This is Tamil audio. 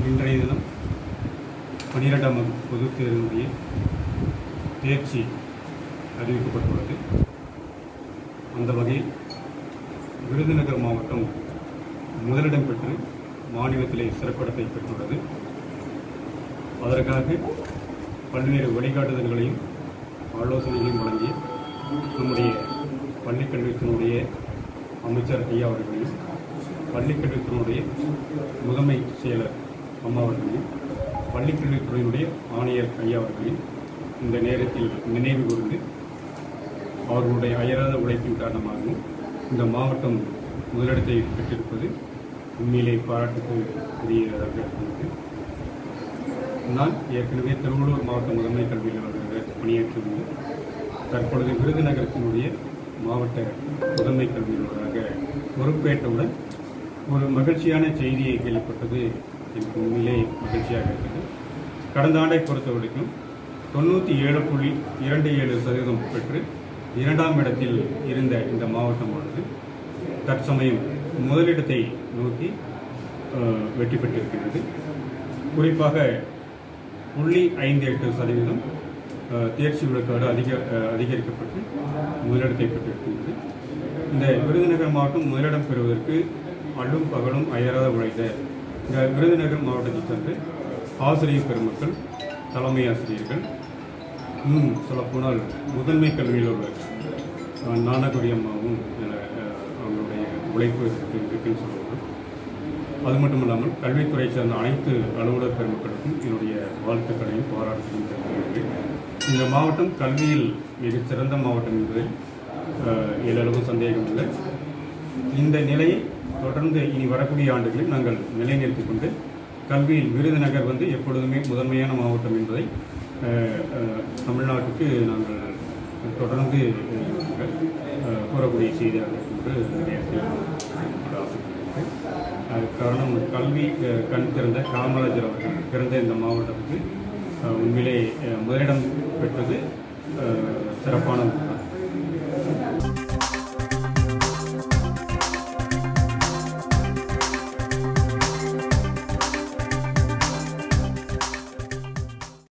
இன்றைய தினம் பன்னிரெண்டாம் வகுப்பு பொதுத் தேர்வினுடைய தேர்ச்சி அறிவிக்கப்பட்டுள்ளது அந்த வகையில் விருதுநகர் மாவட்டம் முதலிடம் பெற்று மாநிலத்திலே சிறப்பிடத்தை பெற்றுள்ளது அதற்காக பல்வேறு வழிகாட்டுதல்களையும் ஆலோசனைகளையும் வழங்கிய நம்முடைய பள்ளிக்கல்வித்தினுடைய அமைச்சர் ஐயா அவர்களையும் பள்ளிக்கல்வித்துறையினுடைய முதன்மை செயலர் அம்மா அவர்களையும் பள்ளிக்கல்வித்துறையினுடைய ஆணையர் ஐயா அவர்களையும் இந்த நேரத்தில் நினைவு கூர்ந்து அவர்களுடைய அயராத உழைப்பின் காரணமாகவும் இந்த மாவட்டம் முதலிடத்தை பெற்றிருப்பது உண்மையிலே பாராட்டுக்கு உரியதாக இருக்கிறது நான் ஏற்கனவே திருவள்ளூர் மாவட்ட முதன்மை கல்வி அலுவலராக பணியாற்றியுள்ளேன் தற்பொழுது விருதுநகரத்தினுடைய மாவட்ட முதன்மை கல்வி அலுவலராக பொறுப்பேற்றவுடன் ஒரு மகிழ்ச்சியான செய்தியை கேள்விப்பட்டது எனக்கு உண்மையிலே மகிழ்ச்சியாக இருக்கிறது கடந்த ஆண்டை பொறுத்த வரைக்கும் தொண்ணூற்றி ஏழு புள்ளி இரண்டு ஏழு சதவீதம் பெற்று இரண்டாம் இடத்தில் இருந்த இந்த மாவட்டமானது தற்சமயம் முதலிடத்தை நோக்கி அஹ், வெற்றி பெற்றிருக்கிறது குறிப்பாக புள்ளி ஐந்து எட்டு சதவீதம் அஹ், தேர்ச்சி விழுக்காடு அதிக அஹ், அதிகரிக்கப்பட்டு முதலிடத்தை பெற்றிருக்கின்றது இந்த விருதுநகர் மாவட்டம் முதலிடம் பெறுவதற்கு அல்லும் பகலும் அயராத உழைத்த இந்த விருதுநகர் மாவட்டத்தைச் சேர்ந்த ஆசிரியர் பெருமக்கள் தலைமை ஆசிரியர்கள் இன்னும் சொல்லப்போனால் முதன்மை கல்வியில் உள்ள அஹ், நானகுடி அம்மாவும் இதில் அஹ், அவங்களுடைய உழைப்பு இருக்கு இருக்குன்னு சொல்லுவாங்க அது மட்டும் இல்லாமல் கல்வித்துறை சார்ந்த அனைத்து அலுவலர் பெருமக்களுக்கும் என்னுடைய வாழ்த்துக்களையும் பாராட்டுகளையும் தெரிவித்துள்ளேன் இந்த மாவட்டம் கல்வியில் மிகச் சிறந்த மாவட்டம் என்பதில் அஹ், எல்லளவு சந்தேகம் இல்லை இந்த நிலையை தொடர்ந்து இனி வரக்கூடிய ஆண்டுகளில் நாங்கள் நிலைநிறுத்திக் கொண்டு கல்வியில் விருதுநகர் வந்து எப்பொழுதுமே முதன்மையான மாவட்டம் என்பதை அஹ், அஹ், தமிழ்நாட்டுக்கு நாங்கள் தொடர்ந்து அஹ், அஹ், கூறக்கூடிய செய்தியாக இருக்கும் என்று இந்த நேரத்தில் நான் ஆசைப்படுகிறேன். அதுக்கு காரணம் கல்வி அஹ், கண் திறந்த காமராஜர் அவர்கள் பிறந்த இந்த மாவட்டத்துக்கு அஹ், உண்மையிலே அஹ், முதலிடம் பெற்றது அஹ், சிறப்பான ஒன்று.